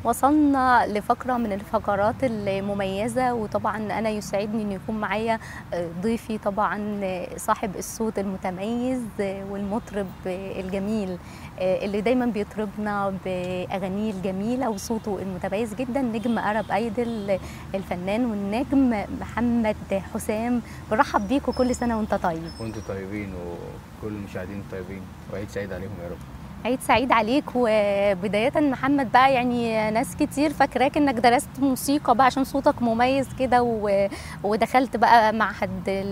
وصلنا لفقرة من الفقرات المميزة وطبعا أنا يسعدني أن يكون معايا ضيفي طبعا صاحب الصوت المتميز والمطرب الجميل اللي دايما بيطربنا بأغانيه الجميلة وصوته المتميز جدا نجم أرب أيدل الفنان والنجم محمد حسام برحب بيك وكل سنة وانت طيب وانتم طيبين وكل المشاهدين طيبين وعيد سعيد عليهم يا رب عيد سعيد عليك وبداية محمد بقى يعني ناس كتير فاكراك انك درست موسيقى بقى عشان صوتك مميز كده و... ودخلت بقى معهد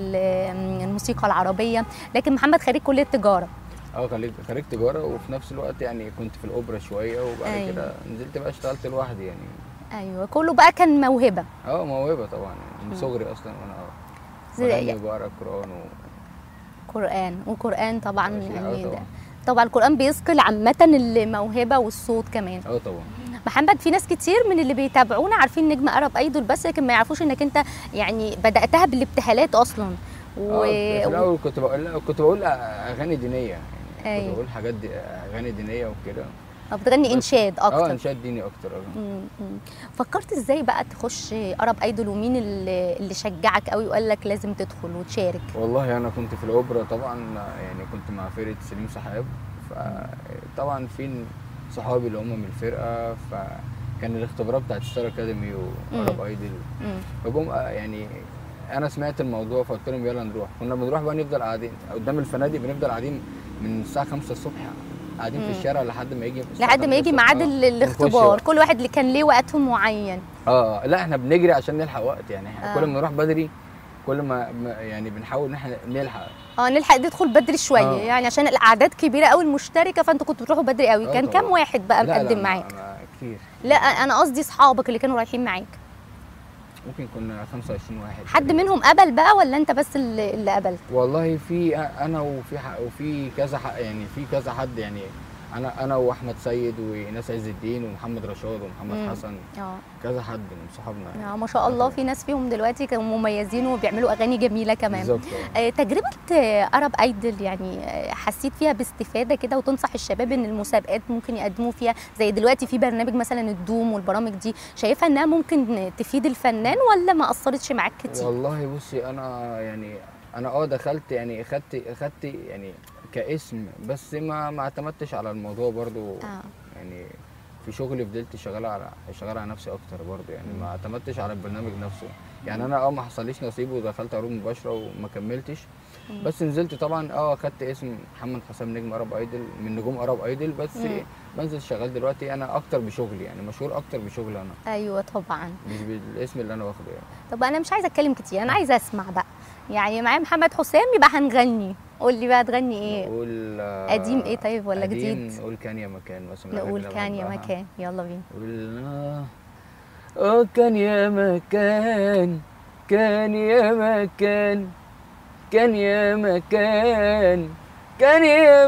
الموسيقى العربية لكن محمد خريج كلية تجارة اه خريج خريج تجاره وفي نفس الوقت يعني كنت في الاوبرا شويه وبعد أيوة. كده نزلت بقى اشتغلت لوحدي يعني ايوه كله بقى كان موهبة اه موهبه طبعا يعني من صغري اصلا وانا زي- بغني وبقرا القران و... قرآن وقرآن طبعا ماشي، آه يعني طبعا. ده طبعا القرآن بيثقل عامة الموهبة والصوت كمان اه طبعا محمد في ناس كتير من اللي بيتابعونا عارفين نجم أرب أيدول بس لكن ما يعرفوش انك انت يعني بدأتها بالابتهالات اصلا و... اه في الاول كنت بقول لا كنت بقول اغاني دينيه يعني أيوة. كنت بقول حاجات دي... اغاني دينيه وكده أو بتغني انشاد اه اكتر انشاد ديني اكتر اه مم، مم. فكرت ازاي بقى تخش ارب ايدول ومين اللي, اللي شجعك قوي وقال لك لازم تدخل وتشارك والله انا كنت في الاوبرا طبعا يعني كنت مع فرقه سليم سحاب فطبعا في صحابي اللي هم من الفرقه فكان الاختبارات بتاعت ستار اكاديمي وارب مم. ايدل مم. فجم آه، يعني انا سمعت الموضوع فقلت لهم يلا نروح كنا بنروح بقى نفضل قاعدين قدام الفنادق بنفضل قاعدين من الساعه 5 الصبح قاعدين مم. في الشارع لحد ما يجي الساعة لحد ما 8 يجي الصبح. ميعاد آه، ال- ونخش الاختبار بقى. كل واحد اللي كان ليه وقت معين اه لا احنا بنجري عشان نلحق وقت يعني احنا آه. كل ما نروح بدري كل ما ما- يعني بنحاول ان احنا نلحق اه نلحق ندخل بدري شويه آه. يعني عشان الاعداد كبيره قوي المشتركه فانتوا كنتوا بتروحوا بدري قوي آه كان طبعاً. كام واحد بقى لا، لا، مقدم ما- معاك ما كتير لا انا قصدي اصحابك اللي كانوا رايحين معاك ممكن كنا 25 واحد حد تقريباً. منهم قبل بقى ولا انت بس اللي, اللي قبلت والله في انا وفي ح- وفي كذا ح- يعني في كذا حد يعني انا انا واحمد سيد وناس عز الدين ومحمد رشاد ومحمد مم. حسن اه كذا حد من صحابنا يعني. آه، ما شاء الله في ناس فيهم دلوقتي كانوا مميزين وبيعملوا اغاني جميله كمان بالظبط آه. آه، تجربة آه، أرب أيدل يعني آه، حسيت فيها باستفادة كده وتنصح الشباب إن المسابقات ممكن يقدموا فيها زي دلوقتي في برنامج مثلا الدوم والبرامج دي شايفة إنها ممكن تفيد الفنان ولا ما أثرتش معاك كتير؟ والله بصي انا يعني انا اه دخلت يعني خدت خدت يعني كاسم بس ما ما اعتمدتش على الموضوع برضو آه. يعني في شغلي فضلت شغال على شغال على نفسي اكتر برضو يعني ما اعتمدتش على البرنامج نفسه يعني انا اه ما حصليش نصيب ودخلت عروض مباشره وما كملتش مم. بس نزلت طبعا اه خدت اسم محمد حسام نجم ارب ايدل من نجوم ارب ايدل بس مم. بنزل شغال دلوقتي انا اكتر بشغلي يعني مشهور اكتر بشغلي انا أيوه طبعا مش بالاسم اللي انا واخده يعني طب أنا مش عايزة أتكلم كتير أنا عايزة أسمع بقى يعني معايا محمد حسام يبقى هنغني قول لي بقى تغني إيه؟ نقول آه، قديم إيه طيب ولا قديم جديد؟ نقول كان يا مكان مثلا الأغاني نقول اللي كان يا بحبها. مكان يلا بينا نقول آه، اه كان يا مكان كان يا مكان كان يا مكان كان يا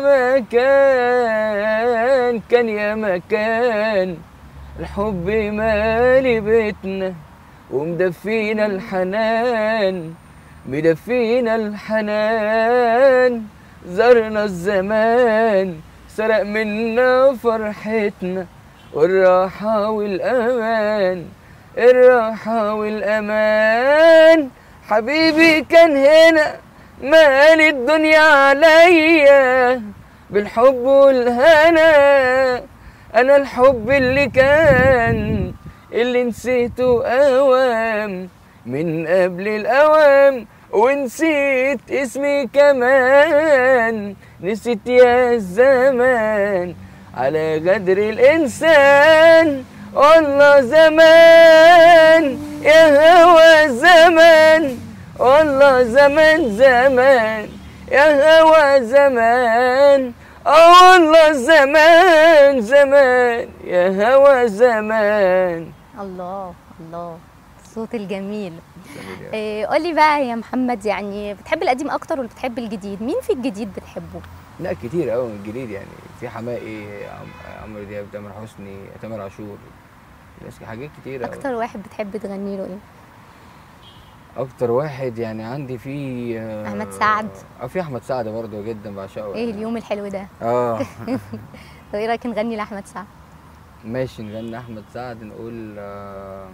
مكان كان يا مكان الحب مالي بيتنا ومدفينا الحنان مدفينا الحنان زرنا الزمان سرق منا فرحتنا والراحة والأمان الراحة والأمان حبيبي كان هنا مال الدنيا عليا بالحب والهنا أنا الحب اللي كان اللي نسيته أوام من قبل الأوام ونسيت اسمي كمان نسيت يا الزمان على قدر الإنسان والله زمان يا هوى زمان والله زمان زمان يا هوى زمان اه والله زمان زمان يا هوى زمان الله الله الصوت الجميل إيه قولي بقى يا محمد يعني بتحب القديم اكتر ولا بتحب الجديد مين في الجديد بتحبه لا كتير قوي من الجديد يعني في حماقي عم- عمرو دياب تامر حسني تامر عاشور ناس حاجات كتير قوي اكتر واحد بتحب تغني له ايه اكتر واحد يعني عندي فيه آه، أحمد سعد. اه في احمد سعد برضه جدا بعشقه ايه يعني. اليوم الحلو ده اه طب ايه رايك نغني لاحمد سعد ماشي نغني احمد سعد نقول آه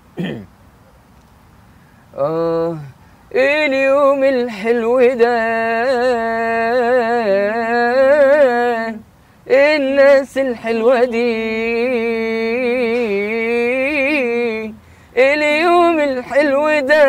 آه اليوم الحلو ده الناس الحلوة دي اليوم الحلو ده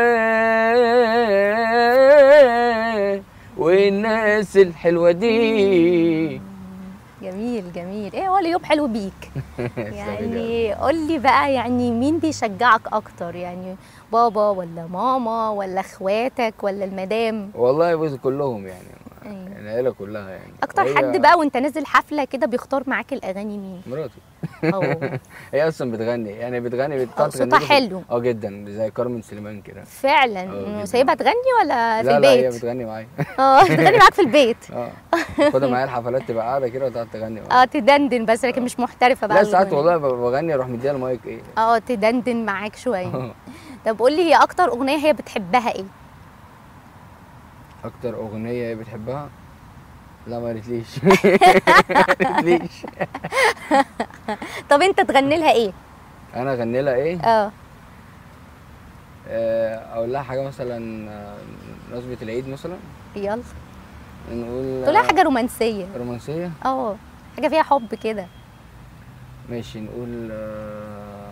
والناس الحلوة دي جميل جميل ايه هو اليوم حلو بيك يعني قول لي بقى يعني مين بيشجعك اكتر يعني بابا ولا ماما ولا اخواتك ولا المدام والله بص كلهم يعني أيوة. العيلة كلها يعني اكتر هي حد بقى وانت نازل حفله كده بيختار معاك الاغاني مين مراتي اه هي اصلا بتغني يعني بتغني آه، بتقعد صوتها تغني لي في- حلو. اه جدا زي كارمن سليمان كده فعلا جداً. سايبها تغني ولا في لا لا هي البيت بتغني معايا اه بتغني معاك في البيت اه خدها معايا الحفلات تبقى قاعده كده وتقعد تغني معايا اه تدندن بس لكن مش محترفه بقى لا ساعات بالغنى. والله ب- بغني اروح مديها المايك ايه اه تدندن معاك شويه طب قول لي هي اكتر اغنيه هي بتحبها ايه اكتر اغنيه هي بتحبها لا ما قالتليش ما قالتليش طب انت تغني لها ايه انا اغني لها ايه اه آه، اقول لها حاجه مثلا آه، مناسبه العيد مثلا يلا نقول تقول لها آه، حاجه رومانسيه رومانسيه اه حاجه فيها حب كده ماشي نقول آه،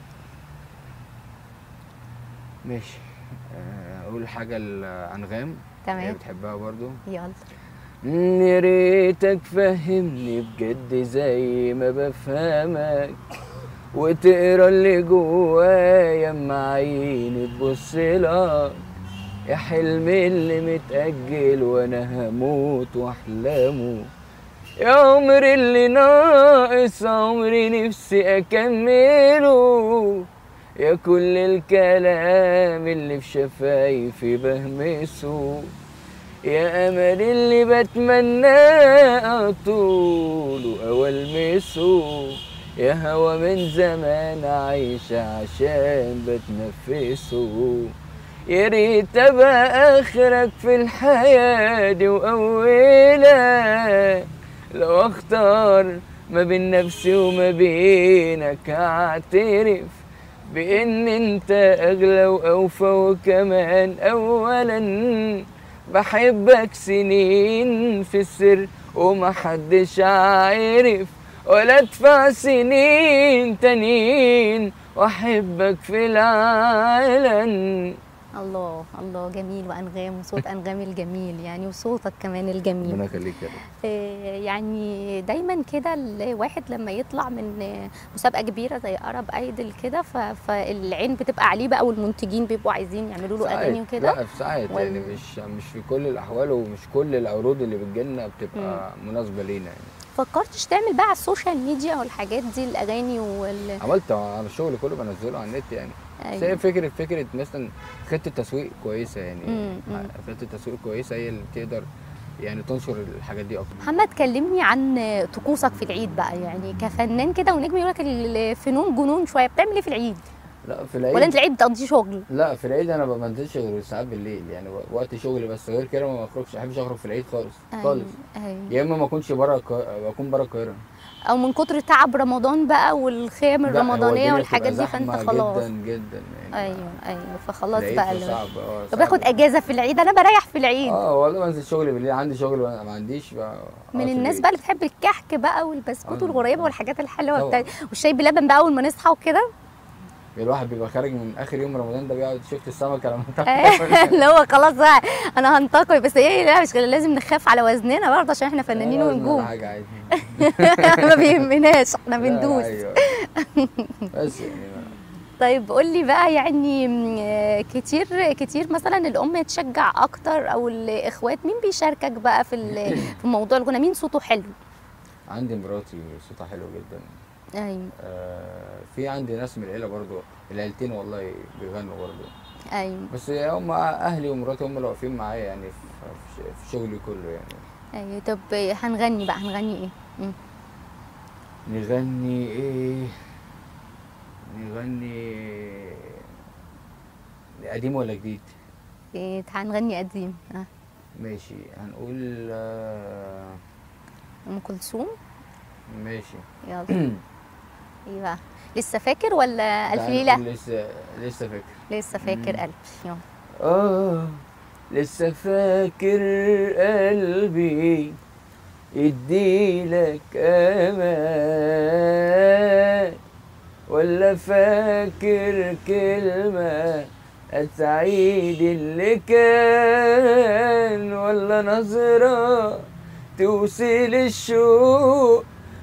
ماشي آه، اقول حاجه الانغام تمام. هي بتحبها برضو يلا يا ريتك فهمني بجد زي ما بفهمك وتقرا اللي جوايا اما عيني تبص لك يا حلمي اللي متأجل وانا هموت واحلمه يا عمري اللي ناقص عمري نفسي اكمله يا كل الكلام اللي في شفايفي بهمسه يا امل اللي بتمنى اطوله او المسه يا هوا من زمان عايش عشان بتنفسه يا ريت ابقى اخرك في الحياه دي واولها لو اختار ما بين نفسي وما بينك اعترف بان انت اغلى واوفى وكمان اولا بحبك سنين في السر ومحدش عارف ولا ادفع سنين تانيين واحبك في العلن الله الله جميل وانغام وصوت انغام الجميل يعني وصوتك كمان الجميل ربنا يخليك يا رب آه، يعني دايما كده الواحد لما يطلع من آه، مسابقه كبيره زي ارب ايدل كده ف- فالعين بتبقى عليه بقى والمنتجين بيبقوا عايزين يعملوا له اغاني ساعات- وكده لا في ساعات ولا- يعني مش مش في كل الاحوال ومش كل العروض اللي بتجيلنا بتبقى مناسبه لينا يعني فكرتش تعمل بقى على السوشيال ميديا والحاجات دي الاغاني وال عملت على الشغل كله بنزله على النت يعني بس هي أيوة. فكره فكره مثلا خطه تسويق كويسه يعني مم، مم. خطه تسويق كويسه هي اللي تقدر يعني تنشر الحاجات دي اكتر محمد كلمني عن طقوسك في العيد بقى يعني كفنان كده ونجم يقول لك الفنون جنون شويه بتعمل ايه في العيد لا في العيد ولا انت العيد بتقضيه شغل لا في العيد انا ما بنزلش غير ساعات بالليل يعني وقت شغلي بس غير كده ما بخرجش ما بحبش اخرج في العيد خالص خالص أيوة. أيوة. يا اما ما اكونش بره القا- بكون بره القاهره او من كتر تعب رمضان بقى والخيام لا، هو الرمضانيه الدنيا والحاجات بتبقى دي فانت زحمة خلاص جدا جدا يعني ايوه ايوه فخلاص العيد بقى اللي صعب اه طب صعب. باخد اجازه في العيد انا بريح في العيد اه والله بنزل شغلي بالليل عندي شغل وانا ما عنديش بقى من أقعد في الناس البيت. بقى اللي بتحب الكحك بقى والبسكوت آه. والغريبه والحاجات الحلوه طبعا. بتاعت والشاي بلبن بقى اول ما نصحى وكده الواحد بيبقى خارج من اخر يوم رمضان ده بيقعد شفت السمكه لما اللي هو خلاص بقى انا هنتقي بس هي لا مش لازم نخاف على وزننا برضه عشان احنا فنانين لا، لا، ولا ونجوم حاجه عادي ما بيهمناش احنا لا، لا، بندوس أيوة. بس يعني ما- طيب قول لي بقى يعني م، آه، كتير كتير مثلا الام تشجع اكتر او الاخوات مين بيشاركك بقى في ال- في موضوع الغنى مين صوته حلو عندي مراتي صوتها حلو جدا ايوه آه في عندي ناس من العيله برضو العيلتين والله بيغنوا برضو ايوه بس هم اهلي ومراتي هم اللي واقفين معايا يعني في, في في شغلي كله يعني ايوه طب هنغني بقى هنغني ايه مم. نغني ايه نغني قديم ولا جديد إيه، تعال نغني قديم آه. ماشي هنقول آه، ام كلثوم ماشي يلا ايوه لسه فاكر ولا الف تعالى ليله نقول لسه لسه فاكر لسه فاكر مم. قلبي يلا. آه لسه فاكر قلبي يديلك أمان ولا فاكر كلمة أسعيد اللي كان ولا نظرة توصل الشوق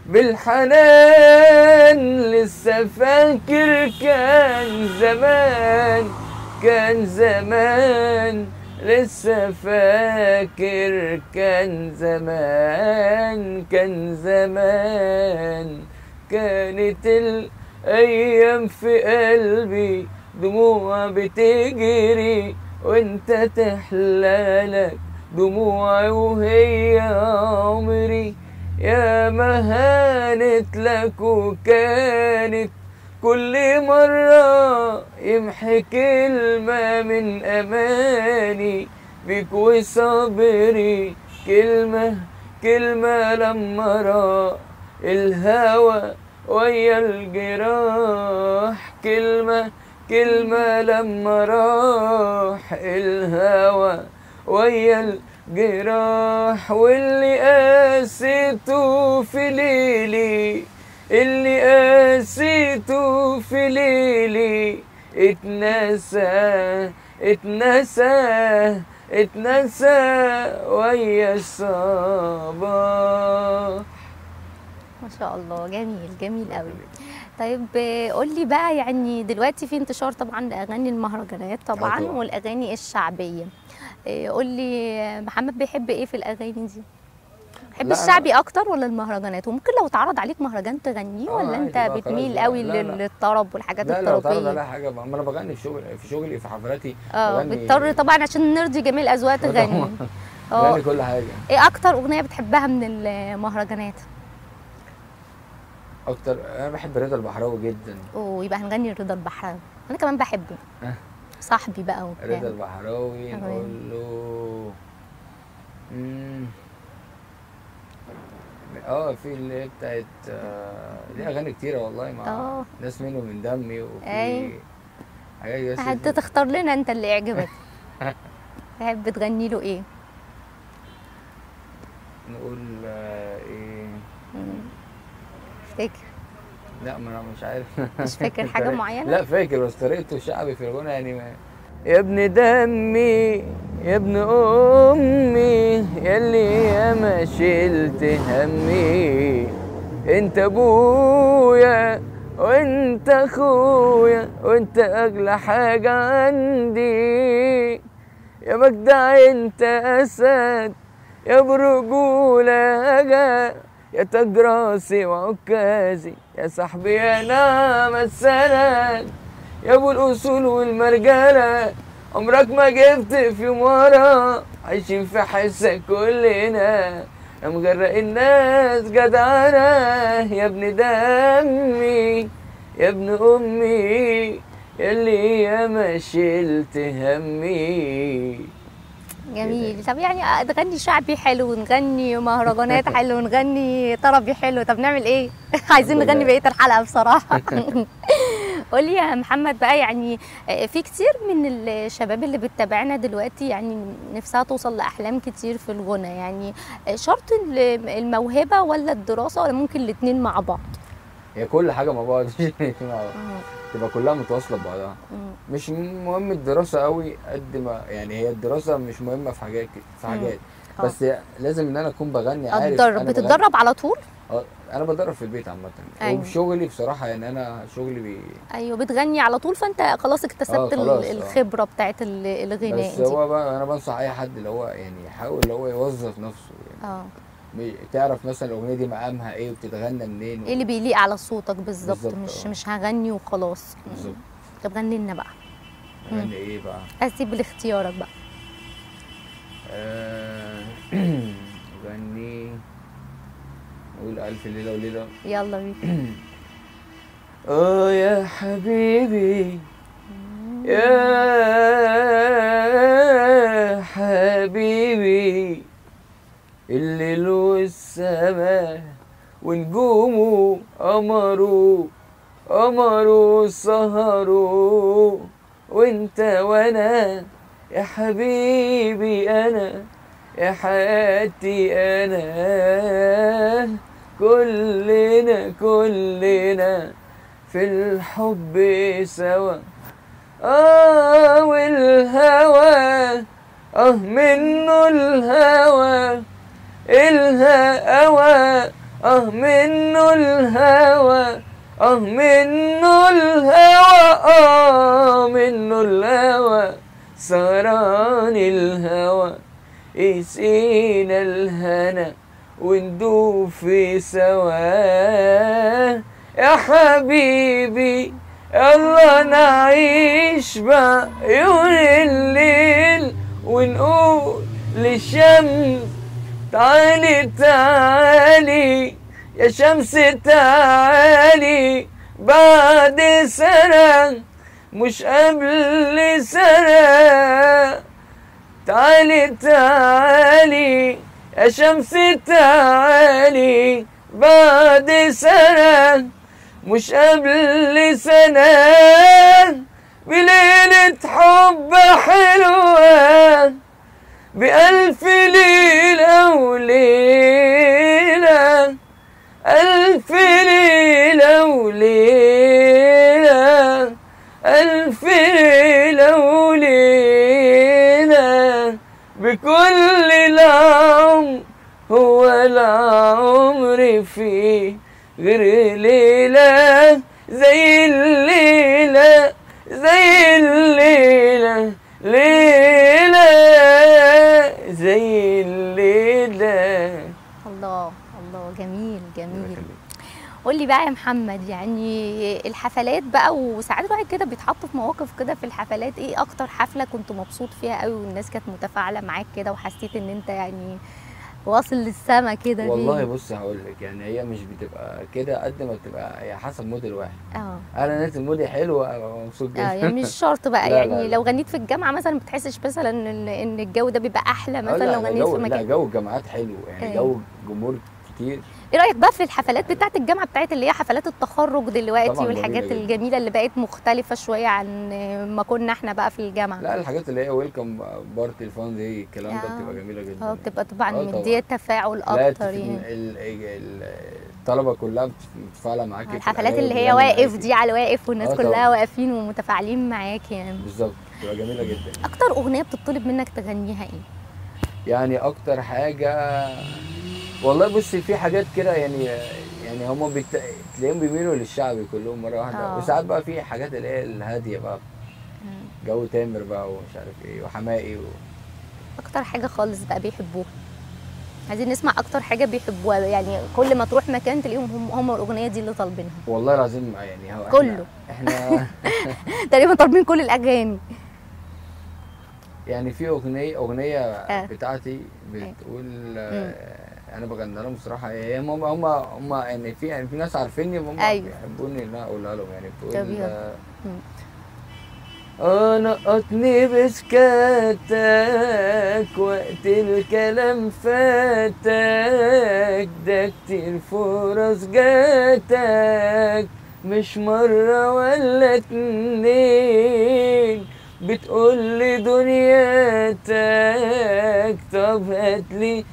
بالحنان لسه فاكر كان زمان كان زمان لسه فاكر كان زمان كان زمان كانت الأيام في قلبي دموع بتجري وانت تحلالك دموعي وهي عمري يا ما هانت لك وكانت كل مرة يمحي كلمة من أماني بيك وصبري كلمة كلمة لما راح الهوى ويا الجراح كلمة كلمة لما راح الهوى ويا الجراح واللي قاسيته في ليلي اللي قاسيته في ليلي اتنسى اتنسى اتنسى ويا الصباح ما شاء الله جميل جميل قوي طيب آه، قول لي بقى يعني دلوقتي في انتشار طبعا لاغاني المهرجانات طبعا طبعاً. والاغاني الشعبيه آه، قول لي آه، محمد بيحب ايه في الاغاني دي بتحب لا، أنا- الشعبي اكتر ولا المهرجانات وممكن لو اتعرض عليك مهرجان تغنيه آه، ولا عادي انت بقى، خلاص بتميل بقى. قوي لا، لا. لل- للطرب والحاجات لا لو تعرض الطربيه عليها حاجة بقى ما أنا بغني في شغل في شغلي في حفلاتي اه بغني- بتضطر طبعا عشان نرضي جميع الاذواق تغني طبعاً. اه بغني كل حاجة ايه اكتر اغنيه بتحبها من المهرجانات أكتر أنا بحب رضا البحراوي جدا ويبقى هنغني رضا البحراوي انا كمان بحبه أه. صاحبي بقى رضا وبتاع البحراوي تمام. نقول له مم. اه في اللي هي بتاعت آه، ليه اغاني كتيره والله مع اه ناس منه من دمي وفي أي. حاجات بس انت تختار لنا انت اللي يعجبك تحب تغني له ايه نقول آه، ايه مم. افتكر لا ما انا مش عارف مش فاكر حاجة طريقة- معينة؟ لا فاكر بس طريقته شعبي في الغنى يعني ما يا ابن دمي يا ابن امي ياللي يا ما شلت همي انت ابويا وانت اخويا وانت اغلى حاجه عندي يا مجدع انت اسد يا برجولة أجا يا تاج راسي وعكازي يا صاحبي يا نعم السند يا ابو الاصول والمرجله عمرك ما جبت في مرة عايشين في حسة كلنا يا مجرق الناس جدعانة يا ابن دمي يا ابن امي ياللي يا ما شلت همي جميل طب يعني تغني شعبي حلو نغني مهرجانات حلو نغني طربي حلو طب نعمل ايه عايزين الحمد نغني لله. بقيه الحلقه بصراحه قولي يا محمد بقى يعني في كتير من الشباب اللي بتتابعنا دلوقتي يعني نفسها توصل لاحلام كتير في الغنى يعني شرط الموهبه ولا الدراسه ولا ممكن الاتنين مع بعض هي كل حاجة مع بعض مع بعض. تبقى كلها متواصلة ببعضها مم. مش مهم الدراسة قوي قد ما يعني هي الدراسة مش مهمة في حاجات في مم. حاجات آه. بس لازم ان انا اكون بغني عارف اتدرب أنا بغني. بتتدرب على طول اه انا بتدرب في البيت عامة أيوة. وفي شغلي بصراحة يعني انا شغلي بي ايوه بتغني على طول فانت خلاص اكتسبت آه، خلاص، ال- آه. الخبره بتاعت ال- الغناء بس دي هو بقى انا بنصح اي حد اللي هو يعني يحاول اللي هو يوظف نفسه يعني اه بي- تعرف مثلا الاغنية دي مقامها ايه وبتتغنى منين ايه اللي بيليق على صوتك بالظبط بالظبط، مش آه. مش هغني وخلاص بالظبط طب غني لنا بقى اغني ايه بقى اسيب لاختيارك بقى آه، غني نقول ألف ليلة وليلة يلا بينا اه يا حبيبي يا حبيبي الليل والسماء ونجومه قمره قمروا سهروا وانت وانا يا حبيبي انا يا حياتي انا كلنا كلنا في الحب سوا اه والهوى اه منه الهوى الهوى اه منه الهوى اه منه الهوى اه منه الهوى سهران الهوى يسقينا الهنا وندوب في سوا يا حبيبي يلا نعيش بعيون الليل ونقول للشمس تعالي تعالي يا شمس تعالي بعد سنة مش قبل سنة تعالي تعالي يا شمس تعالي بعد سنة مش قبل سنة بليلة حب حلوة بألف ليلة وليلة ألف ليلة وليلة ألف ليلة وليلة بكل العمر هو العمر فيه غير ليلة زي الليلة زي الليلة ليلة زي الليلة الله الله جميل جميل قول لي بقى يا محمد يعني الحفلات بقى وساعات الواحد كده بيتحط في مواقف كده في الحفلات ايه اكتر حفله كنت مبسوط فيها قوي والناس كانت متفاعله معاك كده وحسيت ان انت يعني واصل للسما كده والله ليه؟ بص هقول لك يعني هي مش بتبقى كده قد ما بتبقى هي حسب مود الواحد اه انا نازل مودي حلو ابقى مبسوط اه جدا يعني مش شرط بقى لا، يعني لا، لا. لو غنيت في الجامعه مثلا ما بتحسش مثلا ان ان الجو ده بيبقى احلى آه، مثلا لا، لو لا، غنيت جو في لا مكان جو الجامعات حلو يعني أيوة. جو جمهور كتير ايه رايك بقى في الحفلات بتاعت الجامعه بتاعت اللي هي حفلات التخرج دلوقتي طبعاً جميلة والحاجات جداً. الجميله اللي بقت مختلفه شويه عن ما كنا احنا بقى في الجامعه لا الحاجات اللي هي ويلكم بارتي الفان دي الكلام ده آه. بتبقى جميله جدا اه بتبقى طبعا آه، طبعاً. مديه تفاعل لا اكتر تف- يعني ال- ال- الطلبه كلها بت- متفاعله معاك في الحفلات الأغاني اللي هي وبتغني واقف معاكي. دي على واقف والناس آه، كلها طبعاً. واقفين ومتفاعلين معاك يعني بالظبط بتبقى جميله جدا اكتر اغنيه بتطلب منك تغنيها ايه يعني اكتر حاجه والله بصي في حاجات كده يعني يعني هم بت... تلاقيهم بيميلوا للشعبي كلهم مره واحده آه. وساعات بقى في حاجات اللي هي الهاديه بقى مم. جو تامر بقى ومش عارف ايه وحماقي و... اكتر حاجه خالص بقى بيحبوها عايزين نسمع اكتر حاجه بيحبوها يعني كل ما تروح مكان تلاقيهم هم, هم الاغنيه دي اللي طالبينها والله العظيم يعني هو كله. احنا, احنا تقريبا طالبين كل الاغاني يعني في اغنيه اغنيه آه. بتاعتي بتقول آه، انا بغني لهم بصراحه هي هم هم هم يعني في يعني في ناس عارفيني هم أيوة. بيحبوني ان انا اقولها لهم يعني طب بتقول يلا. آه، مم. اه نقطني بسكاتك وقت الكلام فاتك ده كتير فرص جاتك مش مرة ولا اتنين بتقولي دنياتك طب هاتلي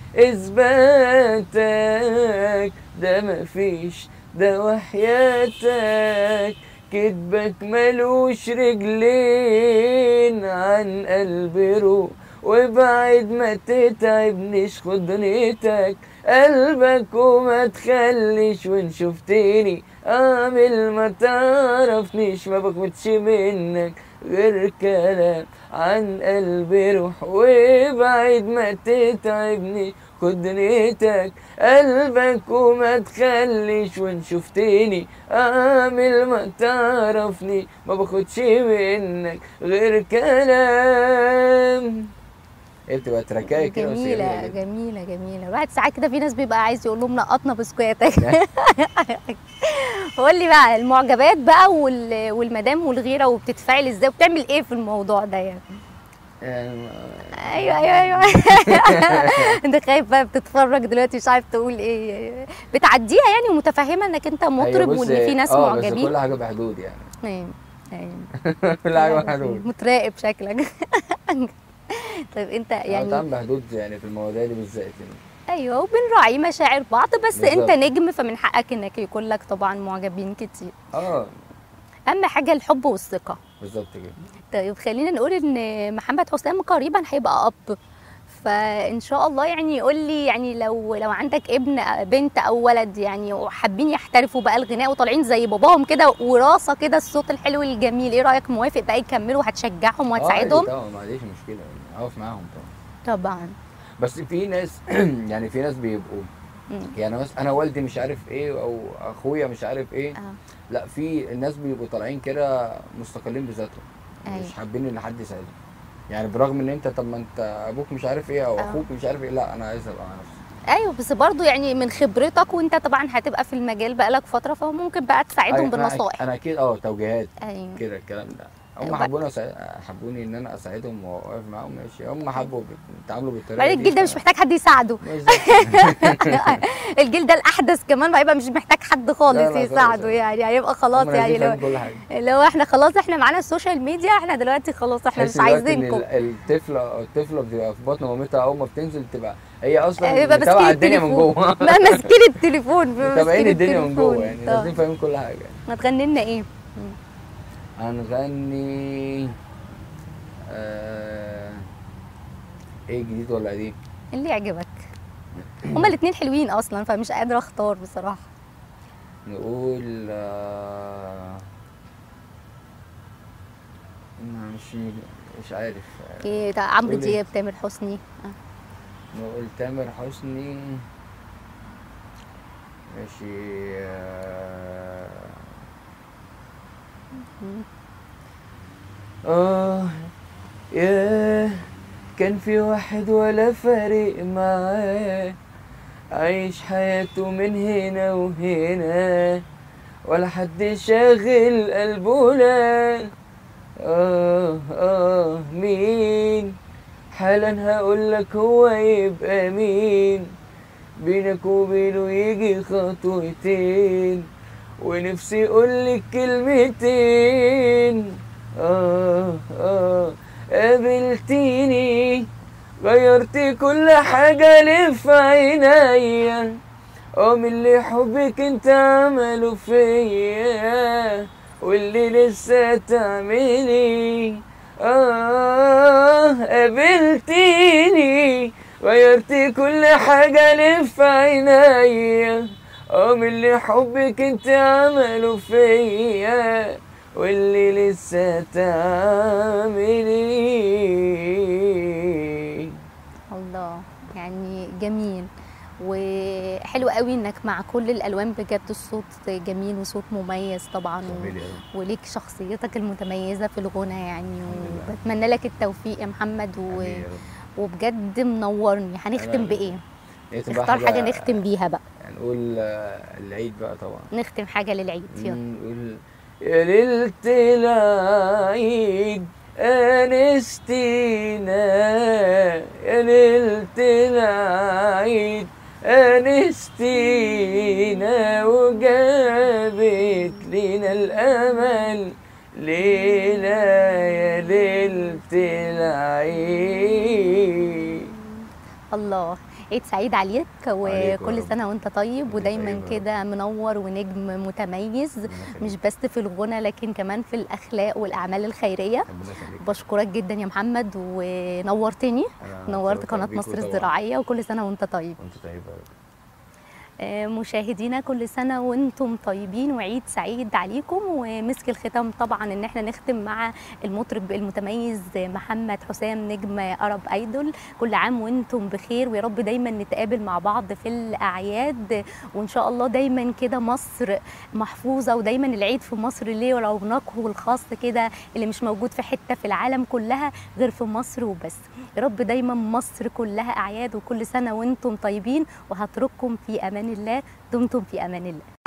اثباتك ده مفيش ده وحياتك كدبك ملوش رجلين عن قلبي روح وبعد ما تتعبنيش خد دنيتك قلبك وما تخليش وان شفتني اعمل ما تعرفنيش ما باخدش منك غير كلام عن قلبي روح وبعد ما تتعبني خد دنيتك قلبك وما تخليش وان شفتني اعمل ما تعرفني ما باخدش منك غير كلام هي بتبقى تركايه كده بس جميله جدا. جميله جميله الواحد ساعات كده في ناس بيبقى عايز يقول لهم نقطنا بسكواتك قول لي بقى المعجبات بقى وال- والمدام والغيره وبتتفاعل ازاي وبتعمل ايه في الموضوع ده يعني يعني ايوه ايوه ايوه انت خايف بقى بتتفرج دلوقتي مش عارف تقول ايه بتعديها يعني ومتفهمه انك انت مطرب أيوة، وان بص، في ناس اه بس معجبين كل حاجه بحدود يعني ايوه ايوه كل حاجه بحدود متراقب شكلك طيب انت يعني يعني طبعا بحدود يعني في المواضيع دي بالذات يعني ايوه وبنراعي مشاعر بعض بس بالظبط. انت نجم فمن حقك انك يكون لك طبعا معجبين كتير اه اهم حاجه الحب والثقه بالظبط كده طيب خلينا نقول ان محمد حسام قريبا هيبقى اب فان شاء الله يعني قول لي يعني لو لو عندك ابن بنت او ولد يعني وحابين يحترفوا بقى الغناء وطالعين زي باباهم كده وراثه كده الصوت الحلو الجميل ايه رايك موافق بقى يكملوا هتشجعهم آه، عادي وهتساعدهم طبعا ما عنديش مشكله يعني اقف معاهم طبعا طبعا بس في ناس يعني في ناس بيبقوا مم. يعني مثلا انا والدي مش عارف ايه او اخويا مش عارف ايه اه لا في الناس بيبقوا طالعين كده مستقلين بذاتهم أيوة. مش حابين ان حد يساعدهم يعني برغم ان انت طب ما انت ابوك مش عارف ايه او آه. اخوك مش عارف ايه لا انا عايز ابقى مع نفسي ايوه بس برضو يعني من خبرتك وانت طبعا هتبقى في المجال بقالك فتره فممكن بقى تساعدهم أيوة، أنا- بالنصائح انا اكيد اه توجيهات ايوه كده الكلام ده هم أيوة. حبوني أساعد- حبوني ان انا اساعدهم واقف معاهم ماشي هم حبوا بيتعاملوا بالطريقه بعدين دي الجيل ده مش ف- محتاج حد يساعده بالظبط. الجيل ده الاحدث كمان هيبقى مش محتاج حد لا، خالص لا، خالص. يساعده يعني هيبقى خلاص هم يعني نازلين لو فاهم كل حاجه لو احنا خلاص احنا معانا السوشيال ميديا احنا دلوقتي خلاص احنا تحس مش دلوقتي إن عايزينكم ال- الطفله الطفله بتبقى في بطن مامتها اول ما بتنزل تبقى هي اصلا يبقى ماسكين متابعه الدنيا من التليفون جوه لا ماسكين التليفون متابعين ماسكين الدنيا من جوه التليفون. يعني طب. نازلين فاهمين كل حاجه ما تغني لنا ايه؟ هنغني آه... ايه جديد ولا قديم؟ اللي يعجبك هما الاثنين حلوين اصلا فمش قادره اختار بصراحه نقول آه... ما مش مش عارف ايه ده عمرو قولي. دياب تامر حسني آه. نقول تامر حسني ماشي آه... آه ياه كان في واحد ولا فارق معاه عايش حياته من هنا وهنا ولا حد شاغل قلبه لا آه آه مين حالا هقولك هو يبقى مين بينك وبينه يجي خطوتين ونفسي اقولك كلمتين آه آه قابلتيني غيرتي كل حاجة ليه في عينيا اه من اللي حبك انت عمله فيا واللي لسه تعملي اه قابلتيني غيرتي كل حاجة ليه في عينيا اه من اللي حبك انت عمله فيا واللي لسه تعملي الله يعني جميل وحلو قوي انك مع كل الالوان بجد الصوت جميل وصوت مميز طبعا و... وليك شخصيتك المتميزه في الغنى يعني الحمد لله. وبتمنى لك التوفيق يا محمد و... حبيبي يا رب. وبجد منورني هنختم أنا- بايه هي تبقى اختار حاجه نختم بيها بقى نقول آه، العيد بقى طبعا نختم حاجه للعيد يلا نقول يا ليلة العيد أنستينا يا ليلة العيد أنستينا وجابت لنا الأمل ليلة يا ليلة العيد الله عيد سعيد عليك عليك وكل يا رب. سنه وانت طيب وأنت ودايما طيب يا رب. كده منور ونجم متميز ربنا يخليك. مش بس في الغنى لكن كمان في الاخلاق والاعمال الخيريه ربنا يخليك. بشكرك جدا يا محمد ونورتني أنا نورت اتشرفت قناه بيكوا مصر طبعاً. الزراعيه وكل سنه وانت طيب وانت طيب يا رب. آه، مشاهدينا كل سنه وانتم طيبين وعيد سعيد عليكم ومسك الختام طبعا ان احنا نختم مع المطرب المتميز محمد حسام نجم ارب ايدول كل عام وانتم بخير ويا رب دايما نتقابل مع بعض في الاعياد وان شاء الله دايما كده مصر محفوظه ودايما العيد في مصر ليه رونقه الخاص كده اللي مش موجود في حته في العالم كلها غير في مصر وبس يا رب دايما مصر كلها اعياد وكل سنه وانتم طيبين وهترككم في امان الله دمتم في امان الله